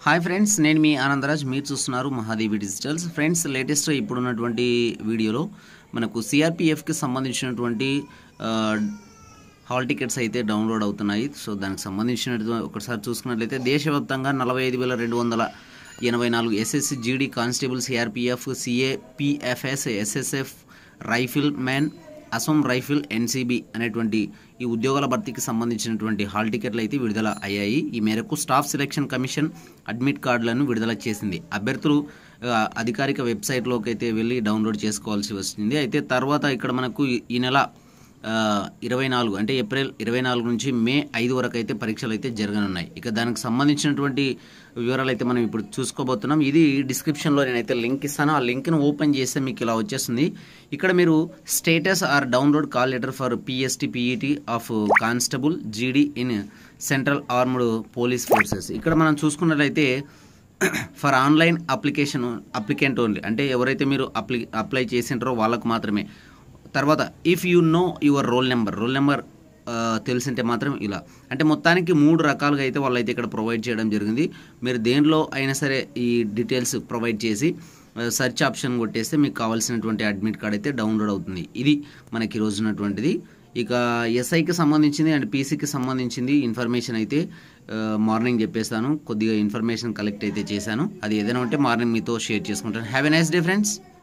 hi friends నేను మీ ఆనందరాజ్ మీరు చూస్తున్నారు మహాదేవి డిజిటల్స్ ఫ్రెండ్స్ లేటెస్ట్ ఇప్పుడున్నటువంటి వీడియోలో మనకు సిఆర్పిఎఫ్కి సంబంధించినటువంటి ఆ, హాల్ టికెట్స్ అయితే డౌన్లోడ్ అవుతున్నాయి సో దానికి సంబంధించినటువంటి ఒకసారి చూసుకున్నట్లయితే దేశవ్యాప్తంగా నలభై ఐదు వేల రెండు వందల ఎనభై నాలుగు SSC GD constable CRPF CA PFS SSF rifleman Assam rifle NCB అనేటువంటి ఈ ఉద్యోగాల భర్తీకి సంబంధించినటువంటి హాల్ టికెట్లు అయితే విడుదల అయ్యాయి ఈ మేరకు స్టాఫ్ సెలక్షన్ కమిషన్ అడ్మిట్ కార్డులను విడుదల చేసింది అభ్యర్థులు ఆ, అధికారిక వెబ్సైట్లోకి అయితే వెళ్ళి డౌన్లోడ్ చేసుకోవాల్సి వస్తుంది అయితే తర్వాత ఇక్కడ మనకు ఈ- ఈ నెల ఆ, ఇరవై నాలుగు అంటే ఏప్రిల్ ఇరవై నాలుగు నుంచి మే ఐదు వరకు అయితే పరీక్షలు అయితే జరగనున్నాయి ఇక దానికి సంబంధించినటువంటి వివరాలు అయితే మనం ఇప్పుడు చూసుకోబోతున్నాం ఇది డిస్క్రిప్షన్లో నేనైతే లింక్ ఇస్తాను ఆ లింక్ను ఓపెన్ చేస్తే మీకు ఇలా వచ్చేస్తుంది ఇక్కడ మీరు status or download call letter for PST PET of constable GD in Central Armed Police Forces ఇక్కడ మనం చూసుకున్నట్లయితే for online application applicant only అంటే ఎవరైతే మీరు అప్లి అప్లై చేసింటారో వాళ్ళకు మాత్రమే తర్వాత if you know your roll number roll number తెలిసింటే మాత్రం ఇలా అంటే మొత్తానికి మూడు రకాలుగా అయితే వాళ్ళైతే ఇక్కడ ప్రొవైడ్ చేయడం జరిగింది మీరు దేంట్లో అయినా సరే ఈ డీటెయిల్స్ ప్రొవైడ్ చేసి సెర్చ్ ఆప్షన్ కొట్టేస్తే మీకు కావాల్సినటువంటి అడ్మిట్ కార్డ్ అయితే డౌన్లోడ్ అవుతుంది ఇది మనకి ఈరోజు ఉన్నటువంటిది ఇక ఎస్ఐకి సంబంధించింది అండ్ పీసీకి సంబంధించింది ఇన్ఫర్మేషన్ అయితే ఆ, మార్నింగ్ చెప్పేస్తాను కొద్దిగా ఇన్ఫర్మేషన్ కలెక్ట్ అయితే చేశాను అది ఏదైనా ఉంటే మార్నింగ్ మీతో షేర్ చేసుకుంటాను have a nice day friends